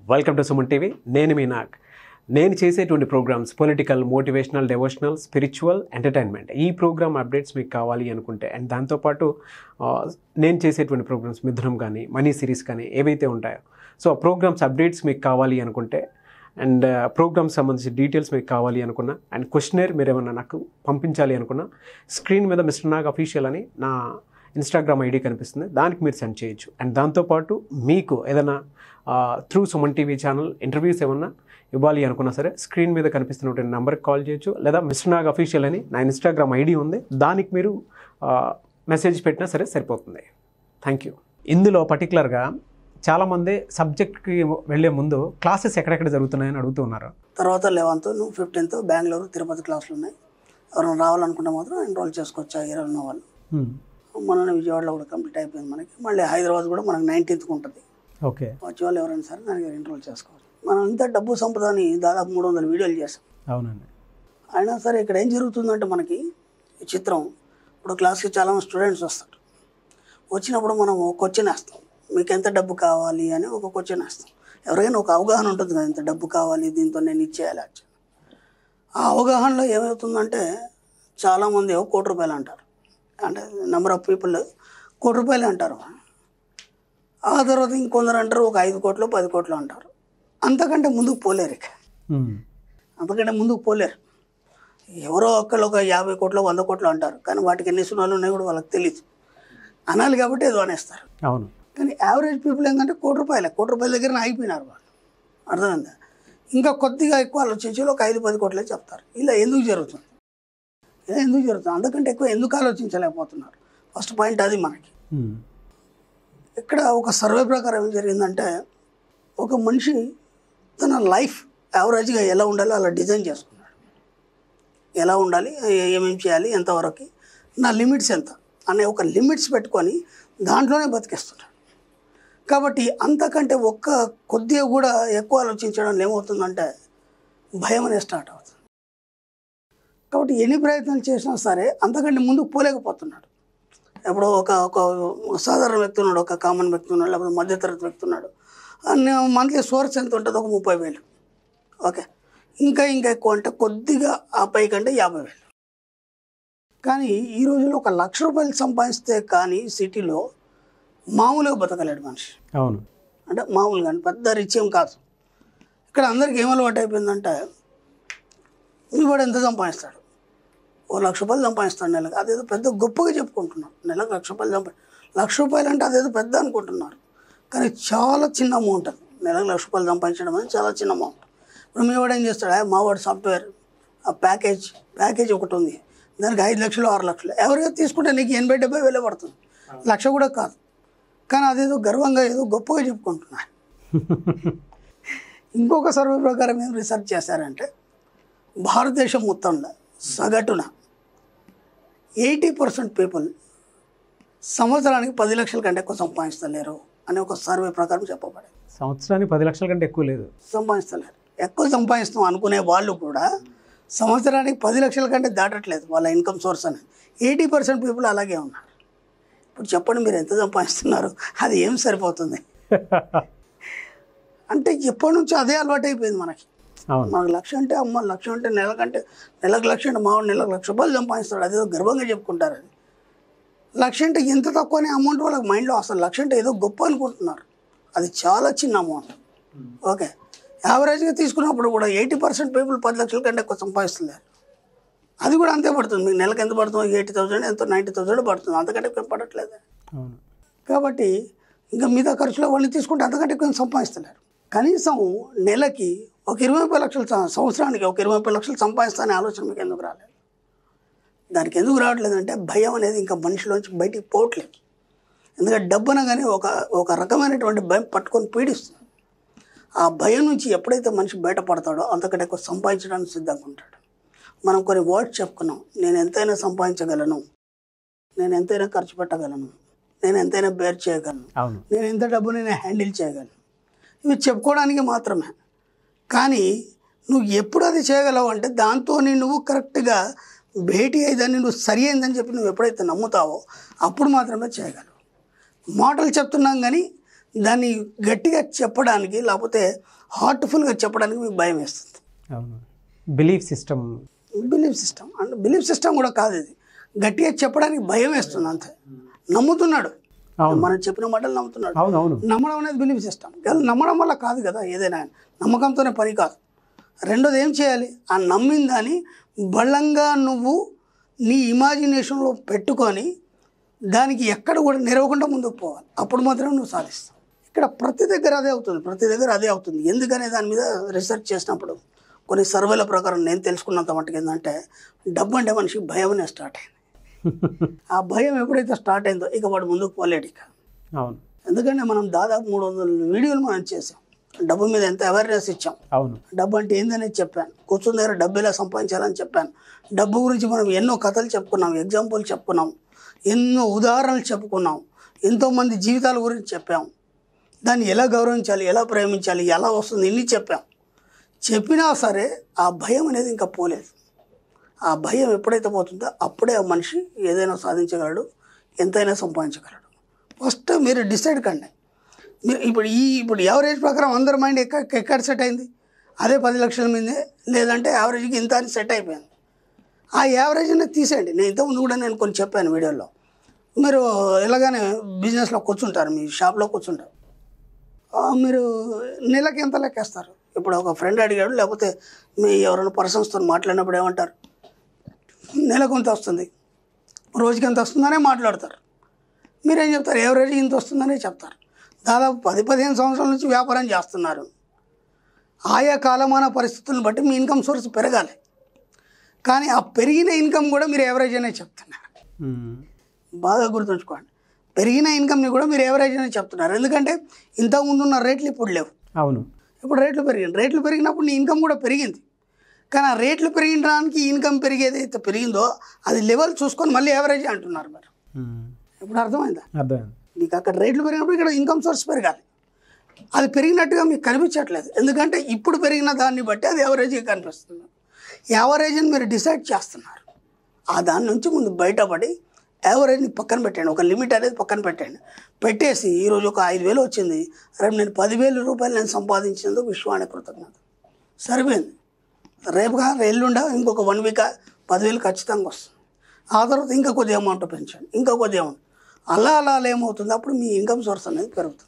Welcome to Suman TV నేను మీ నాగ్ నేను చేసేటువంటి programmes political motivational devotional spiritual entertainment ఈ ప్రోగ్రామ్ అప్డేట్స్ మీకు కావాలి అనుకుంటే అండ్ దాంతోపాటు ఆ, నేను చేసేటువంటి ప్రోగ్రామ్స్ మిథునం కానీ మనీ సిరీస్ కానీ ఏవైతే ఉంటాయో సో ఆ ప్రోగ్రామ్స్ అప్డేట్స్ మీకు కావాలి అనుకుంటే అండ్ ప్రోగ్రామ్ సంబంధించి డీటెయిల్స్ మీకు కావాలి అనుకున్నా అండ్ క్వశ్చనర్ మీరు ఏమన్నా నాకు పంపించాలి అనుకున్నా స్క్రీన్ మీద మిస్టర్ నాగ్ అఫీషియల్ అని నా ఇన్స్టాగ్రామ్ ఐడి కనిపిస్తుంది దానికి మీరు సెండ్ చేయొచ్చు అండ్ దాంతోపాటు మీకు ఏదైనా through Suman TV channel interviews ఏమన్నా ఇవ్వాలి అనుకున్నా సరే స్క్రీన్ మీద కనిపిస్తున్నటువంటి నెంబర్కి కాల్ చేయొచ్చు లేదా మిస్టర్ నాగ్ అఫీషియల్ అని నా ఇన్స్టాగ్రామ్ ఐడి ఉంది దానికి మీరు మెసేజ్ పెట్టినా సరే సరిపోతుంది థ్యాంక్ యూ ఇందులో పర్టికులర్గా చాలామంది సబ్జెక్ట్కి వెళ్ళే ముందు క్లాసెస్ ఎక్కడెక్కడ జరుగుతున్నాయని అడుగుతూ ఉన్నారు తర్వాత లెవెన్త్ నువ్వు ఫిఫ్టీన్త్ బెంగళూరు తిరుపతి క్లాసులు ఉన్నాయి ఎవరైనా రావాలనుకుంటే మాత్రం ఎన్రోల్ చేసుకోవచ్చు ఆ ఇరవై ఉన్న వాళ్ళు మన విజయవాడలో కూడా కంప్లీట్ అయిపోయింది మనకి మళ్ళీ హైదరాబాద్ కూడా మనకి నైన్టీన్త్కి ఉంటుంది ఓకే వచ్చే వాళ్ళు ఎవరైనా సరే దానికి ఎన్రోల్ చేసుకోవచ్చు మనం ఇంత డబ్బు సంపదని దాదాపు మూడు వందల వీడియోలు చేసాం అవునండి అయినా సరే ఇక్కడ ఏం జరుగుతుందంటే మనకి ఈ చిత్రం ఇప్పుడు క్లాస్కి చాలా స్టూడెంట్స్ వస్తారు వచ్చినప్పుడు మనం ఒక క్వశ్చన్ వేస్తాం మీకు ఎంత డబ్బు కావాలి అని ఒక క్వశ్చన్ వేస్తాం ఎవరికైనా ఒక అవగాహన ఉంటుంది కదా ఇంత డబ్బు కావాలి దీంతో నేను ఇచ్చేయాలి అది చేయాలి. ఆ అవగాహనలో ఏమవుతుందంటే చాలామంది ఏమో కోటి రూపాయలు అంటారు అంటే నెంబర్ ఆఫ్ పీపుల్ కోటి రూపాయలు అంటారు ఆ తర్వాత ఇంకొందరు అంటారు ఒక ఐదు కోట్లు పది కోట్లు అంటారు అంతకంటే ముందుకు పోలేరు ఇక అంతకంటే ముందుకు పోలేరు ఎవరో ఒక్కళ్ళు ఒక యాభై కోట్లు వంద కోట్లు అంటారు కానీ వాటికి ఎన్ని సున్నాలు ఉన్నాయో కూడా వాళ్ళకి తెలియదు అనాలి కాబట్టి ఏదో అనేస్తారు అవును కానీ యావరేజ్ పీపుల్ ఏంటంటే కోటి రూపాయలే కోటి రూపాయల దగ్గర ఆగిపోయినారు వాళ్ళు అర్థమైందా ఇంకా కొద్దిగా ఎక్కువ ఆలోచించి ఒక ఐదు పది కోట్లే చెప్తారు ఇలా ఎందుకు జరుగుతుంది ఇలా ఎందుకు జరుగుతుంది అంతకంటే ఎక్కువ ఎందుకు ఆలోచించలేకపోతున్నారు ఫస్ట్ పాయింట్ అది మనకి ఇక్కడ ఒక సర్వే ప్రకారం ఏం జరిగిందంటే ఒక మనిషి తన లైఫ్ యావరేజ్గా ఎలా ఉండాలో అలా డిజైన్ చేసుకున్నాడు ఎలా ఉండాలి ఏ- ఏమేం చేయాలి ఎంతవరకు నా లిమిట్స్ ఎంత అనే ఒక లిమిట్స్ పెట్టుకొని దాంట్లోనే బతికేస్తున్నాడు కాబట్టి అంతకంటే ఒక్క కొద్దిగా కూడా ఎక్కువ ఆలోచించడం ఏమవుతుందంటే భయం అనేది స్టార్ట్ అవుతుంది కాబట్టి ఎన్ని ప్రయత్నాలు చేసినా సరే అంతకంటే ముందుకు పోలేకపోతున్నాడు ఇప్పుడు ఒక ఒక ఒక సాధారణ వ్యక్తి ఉన్నాడు ఒక కామన్ వ్యక్తి ఉన్నాడు లేకపోతే మధ్యతరగతి వ్యక్తి ఉన్నాడు మంత్లీ సోర్స్ ఎంత ఉంటుంది ఒక ముప్పై వేలు ఓకే ఇంకా ఇంకా ఎక్కువ అంటే కొద్దిగా ఆ పై కంటే యాభై వేలు కానీ ఈ రోజుల్లో ఒక లక్ష రూపాయలు సంపాదిస్తే కానీ సిటీలో మామూలుగా బతకలేడు మనిషి అవును అంటే మామూలుగా అంటే పెద్ద రిచ్ ఏం కాదు ఇక్కడ అందరికి ఏం అలవాటు అయిపోయిందంటే మీ వాడు ఎంత సంపాదిస్తాడు ఓ లక్ష రూపాయలు సంపాదిస్తాడు నెలకు అదేదో పెద్ద గొప్పగా చెప్పుకుంటున్నారు నెలకు లక్ష రూపాయలు సంపా లక్ష రూపాయలు అంటే అదేదో పెద్ద అనుకుంటున్నారు కానీ చాలా చిన్న అమౌంట్ అది నెలకు లక్ష రూపాయలు సంపాదించడం అనేది చాలా చిన్న అమౌంట్ ఇప్పుడు మీ వాడు ఏం చేస్తాడు "ఆ, మా వాడు సాఫ్ట్వేర్ ఆ ప్యాకేజ్ ప్యాకేజ్ ఒకటి ఉంది దానికి ఐదు లక్షలు ఆరు లక్షలు ఎవరిగా తీసుకుంటే నీకు ఎనభై డెబ్బై వేలే పడుతుంది లక్ష కూడా కాదు కానీ అదేదో గర్వంగా ఏదో గొప్పగా చెప్పుకుంటున్నారు ఇంకొక సర్వే ప్రకారం ఏం రీసెర్చ్ చేశారంటే భారతదేశం మొత్తంలో సగటున ఎయిటీ పర్సెంట్ పీపుల్ సంవత్సరానికి పది లక్షల కంటే ఎక్కువ సంపాదిస్తలేరు అనే ఒక సర్వే ప్రకారం చెప్పబడింది సంవత్సరానికి పది లక్షల కంటే ఎక్కువ లేదు సంపాదిస్తలేరు ఎక్కువ సంపాదిస్తాం అనుకునే వాళ్ళు కూడా సంవత్సరానికి పది లక్షల కంటే దాటట్లేదు వాళ్ళ ఇన్కమ్ సోర్స్ అనేది ఎయిటీ పర్సెంట్ పీపుల్ అలాగే ఉన్నారు ఇప్పుడు చెప్పండి మీరు ఎంత సంపాదిస్తున్నారు అది ఏం సరిపోతుంది అంటే ఎప్పటి నుంచో అదే అలవాటు అయిపోయింది మనకి అవును మనకు లక్ష అంటే అమ్మ లక్ష అంటే నెలకంటే నెలకు లక్ష అంటే మావాడు నెలకు లక్ష రూపాయలు సంపాదిస్తాడు అదేదో గర్వంగా చెప్పుకుంటారు అది లక్ష అంటే ఎంత తక్కువనే అమౌంట్ వాళ్ళకి మైండ్లో అసలు లక్ష అంటే ఏదో గొప్ప అనుకుంటున్నారు అది చాలా చిన్న అమౌంట్ ఓకే యావరేజ్గా తీసుకున్నప్పుడు కూడా ఎయిటీ పర్సెంట్ పీపుల్ పది లక్షల కంటే ఎక్కువ సంపాదిస్తున్నారు అది కూడా అంతే పడుతుంది మీకు నెలకు ఎంత పడుతుందో ఎయిటీ థౌసండ్ ఎంతో నైంటీ థౌసండ్ పడుతుంది అంతకంటే ఎక్కువ పడట్లేదు అవును కాబట్టి ఇంకా మిగతా ఖర్చులో వాళ్ళు తీసుకుంటే అంతకంటే ఎక్కువ సంపాదిస్తున్నారు కనీసం నెలకి ఒక ఇరవై ముప్పై లక్షలు సం- సంవత్సరానికి ఒక ఇరవై ముప్పై లక్షలు సంపాదిస్తానే ఆలోచన మీకు ఎందుకు రాలేదు దానికి ఎందుకు రావట్లేదు అంటే భయం అనేది ఇంకా మనిషిలోంచి బయటికి పోవట్లేదు ఎందుకంటే డబ్బు అనగానే ఒక ఒక రకమైనటువంటి భయం పట్టుకొని పీడిస్తుంది ఆ భయం నుంచి ఎప్పుడైతే మనిషి బయటపడతాడో అంతకంటే ఎక్కువ సంపాదించడానికి సిద్ధంగా ఉంటాడు మనం కొన్ని వర్డ్స్ చెప్పుకున్నాం నేను ఎంతైనా సంపాదించగలను నేను ఎంతైనా ఖర్చు పెట్టగలను నేను ఎంతైనా బేర్ చేయగలను అవును నేను ఎంత డబ్బు నేను హ్యాండిల్ చేయగలను ఇవి చెప్పుకోవడానికి మాత్రమే కానీ నువ్వు ఎప్పుడు అది చేయగలవు అంటే దాంతో నువ్వు కరెక్ట్గా భేటీ అయ్యేదాన్ని నువ్వు సరి అయిందని చెప్పి నువ్వు ఎప్పుడైతే నమ్ముతావో అప్పుడు మాత్రమే చేయగలవు మాటలు చెప్తున్నాం కానీ దాన్ని గట్టిగా చెప్పడానికి లేకపోతే హార్ట్ఫుల్గా చెప్పడానికి మీకు భయం వేస్తుంది అవును బిలీఫ్ సిస్టమ్ బిలీఫ్ సిస్టమ్ అంటే బిలీఫ్ సిస్టమ్ కూడా కాదు ఇది గట్టిగా చెప్పడానికి భయం వేస్తుంది అంతే నమ్ముతున్నాడు అవును. మనం చెప్పిన మాటలు నమ్ముతున్నాడు అవును అవును నమ్మడం అనేది బిలీఫ్ సిస్టమ్ కానీ నమ్మడం వల్ల కాదు కదా ఏదైనా నమ్మకంతోనే పని కాదు రెండోది ఏం చేయాలి ఆ నమ్మిన దాన్ని బలంగా నువ్వు నీ ఇమాజినేషన్లో పెట్టుకొని దానికి ఎక్కడ కూడా నిరవకుండా ముందుకు పోవాలి అప్పుడు మాత్రం నువ్వు సాధిస్తావు ఇక్కడ ప్రతి దగ్గర అదే అవుతుంది ప్రతి దగ్గర అదే అవుతుంది ఎందుకనే దాని మీద రీసెర్చ్ చేసినప్పుడు కొన్ని సర్వేల ప్రకారం నేను తెలుసుకున్నంత మట్టుకు ఏంటంటే డబ్బు అంటే మనిషికి భయమనే స్టార్ట్ అయింది ఆ భయం ఎప్పుడైతే స్టార్ట్ అయిందో ఇక వాడు ముందుకు పోలేడు ఇక అవును ఎందుకంటే మనం దాదాపు మూడు వందల వీడియోలు మనం చేసాం డబ్బు మీద ఎంత అవేర్నెస్ ఇచ్చాం అవును డబ్బు అంటే ఏందనేది చెప్పాను కూర్చున్న దగ్గర డబ్బు ఎలా సంపాదించాలని చెప్పాను డబ్బు గురించి మనం ఎన్నో కథలు చెప్పుకున్నాం ఎగ్జాంపుల్ చెప్పుకున్నాం ఎన్నో ఉదాహరణలు చెప్పుకున్నాం ఎంతోమంది జీవితాల గురించి చెప్పాం దాన్ని ఎలా గౌరవించాలి ఎలా ప్రేమించాలి ఎలా వస్తుంది ఇన్ని చెప్పాం చెప్పినా సరే ఆ భయం అనేది ఇంకా పోలేదు ఆ భయం ఎప్పుడైతే పోతుందో అప్పుడే ఆ మనిషి ఏదైనా సాధించగలడు ఎంతైనా సంపాదించగలడు ఫస్ట్ మీరు డిసైడ్ కండి మీరు ఇప్పుడు ఈ ఇప్పుడు యావరేజ్ ప్రకారం అందరి మైండ్ ఎక్కడ ఎక్కడ సెట్ అయింది అదే పది లక్షల మీదే లేదంటే యావరేజ్కి ఇంత అని సెట్ అయిపోయింది ఆ యావరేజ్ అనేది తీసేయండి నేను ఇంతకుముందు కూడా నేను కొన్ని చెప్పాను వీడియోలో మీరు ఎలాగానే బిజినెస్లో కూర్చుంటారు మీ షాప్లో కూర్చుంటారు ఆ, మీరు నెలకి ఎంత లెక్కేస్తారు ఇప్పుడు ఒక ఫ్రెండ్ అడిగాడు లేకపోతే మీ ఎవరైనా పర్సన్స్తో మాట్లాడినప్పుడు ఏమంటారు నెలకు ఎంత వస్తుంది రోజుకి ఎంత వస్తుందనే మాట్లాడతారు మీరేం చెప్తారు ఎవరేజ్ ఇంత వస్తుందనే చెప్తారు దాదాపు పది పదిహేను సంవత్సరాల నుంచి వ్యాపారం చేస్తున్నారు ఆయా కాలమాన పరిస్థితులను బట్టి మీ ఇన్కమ్ సోర్స్ పెరగాలి కానీ ఆ పెరిగిన ఇన్కమ్ కూడా మీరు ఎవరేజ్ అనే చెప్తున్నారు మ్మ్. బాగా గుర్తుంచుకోండి పెరిగిన ఇన్కమ్ని కూడా మీరు ఎవరేజ్ అనే చెప్తున్నారు ఎందుకంటే ఇంతకుముందు ఉన్న రేట్లు ఇప్పుడు లేవు అవును ఇప్పుడు రేట్లు పెరిగింది రేట్లు పెరిగినప్పుడు నీ ఇన్కమ్ కూడా పెరిగింది కానీ ఆ రేట్లు పెరిగడానికి ఇన్కమ్ పెరిగేది అయితే పెరిగిందో అది లెవెల్ చూసుకొని మళ్ళీ యావరేజ్ అంటున్నారు మీరు మ్మ్. ఇప్పుడు అర్థమైందా అర్థమైంది మీకు అక్కడ రేట్లు పెరిగినప్పుడు ఇక్కడ ఇన్కమ్ సోర్స్ పెరగాలి అది పెరిగినట్టుగా మీకు కనిపించట్లేదు ఎందుకంటే ఇప్పుడు పెరిగిన దాన్ని బట్టి అది యావరేజ్గా కనిపిస్తుంది యావరేజ్ని మీరు డిసైడ్ చేస్తున్నారు ఆ దాని నుంచి ముందు బయటపడి యావరేజ్ని పక్కన పెట్టండి ఒక లిమిట్ అనేది పక్కన పెట్టండి పెట్టేసి ఈరోజు ఒక ఐదు వేలు వచ్చింది రేపు నేను పదివేల రూపాయలు నేను సంపాదించినందుకు విశ్వానికి కృతజ్ఞత సరిపోయింది రేపుగా ఎల్లుండా ఇంకొక వన్ వీక్ పదివేలు ఖచ్చితంగా వస్తుంది ఆ తర్వాత ఇంకా కొద్ది అమౌంట్ పెంచండి ఇంకా కొద్ది అమౌంట్ అలా అలా అలా ఏమవుతుంది అప్పుడు మీ ఇన్కమ్ సోర్స్ అనేది పెరుగుతుంది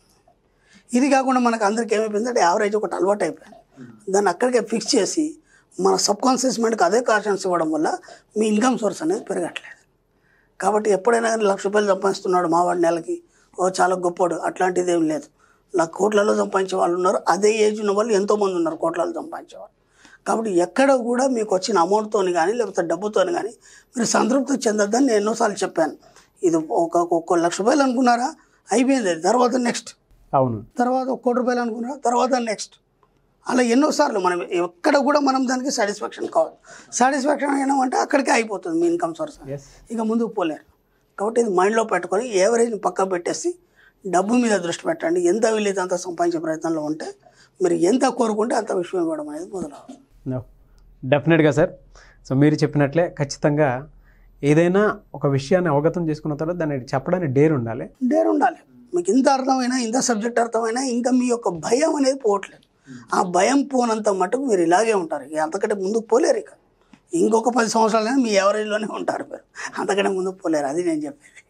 ఇది కాకుండా మనకు అందరికి ఏమైపోయిందంటే యావరేజ్ ఒకటి అలవాటు అయిపోయింది దాన్ని అక్కడికే ఫిక్స్ చేసి మన సబ్ కాన్షియస్ మైండ్కి అదే కాన్షియన్స్ ఇవ్వడం వల్ల మీ ఇన్కమ్ సోర్స్ అనేది పెరగట్లేదు కాబట్టి ఎప్పుడైనా కానీ లక్ష రూపాయలు సంపాదిస్తున్నాడు మావాడి నెలకి ఓ చాలా గొప్పోడు అట్లాంటిది ఏం లేదు నా కోట్లలో సంపాదించే వాళ్ళు ఉన్నారు అదే ఏజ్ ఉన్న వాళ్ళు ఎంతోమంది ఉన్నారు కోట్లలో సంపాదించే వాళ్ళు కాబట్టి ఎక్కడ కూడా మీకు వచ్చిన అమౌంట్తోని కానీ లేకపోతే డబ్బుతోని కానీ మీరు సంతృప్తి చెందొద్దని నేను ఎన్నోసార్లు చెప్పాను ఇది ఒక ఒక లక్ష రూపాయలు అనుకున్నారా అయిపోయింది అది. తర్వాత నెక్స్ట్ అవును తర్వాత ఒక కోటి రూపాయలు అనుకున్నారా తర్వాత నెక్స్ట్ అలా ఎన్నోసార్లు మనం ఎక్కడ కూడా మనం దానికి సాటిస్ఫాక్షన్ కావాలి సాటిస్ఫాక్షన్ అయినామంటే అక్కడికే అయిపోతుంది మీ ఇన్కమ్ సోర్స్ ఎస్ ఇక ముందుకు పోలేరు కాబట్టి ఇది మైండ్లో పెట్టుకొని ఏవరేజ్ని పక్క పెట్టేసి డబ్బు మీద దృష్టి పెట్టండి ఎంత వీలైతే అంత సంపాదించే ప్రయత్నంలో ఉంటే మీరు ఎంత కోరుకుంటే అంత విషయం ఇవ్వడం అనేది మొదలవుతుంది నో డెఫినెట్గా సార్ సో మీరు చెప్పినట్లే ఖచ్చితంగా ఏదైనా ఒక విషయాన్ని అవగతం చేసుకున్న తర్వాత దాన్ని చెప్పడానికి డేర్ ఉండాలి డేర్ ఉండాలి మీకు ఇంత అర్థమైనా ఇంత సబ్జెక్ట్ అర్థమైనా ఇంకా మీ యొక్క భయం అనేది పోవట్లేదు ఆ భయం పోనంత మటుకు మీరు ఇలాగే ఉంటారు ఇక అంతకంటే ముందుకు పోలేరు ఇక ఇంకొక పది సంవత్సరాలైనా మీ యావరేజ్లోనే ఉంటారు మీరు అంతకంటే ముందుకు పోలేరు అది నేను చెప్పేది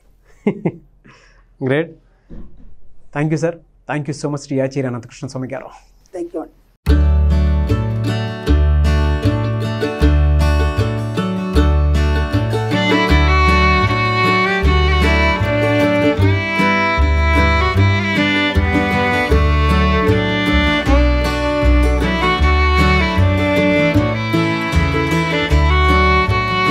great thank you sir thank you so much Shri యాచీర్ అనంతకృష్ణ స్వామి గారు థ్యాంక్ యూ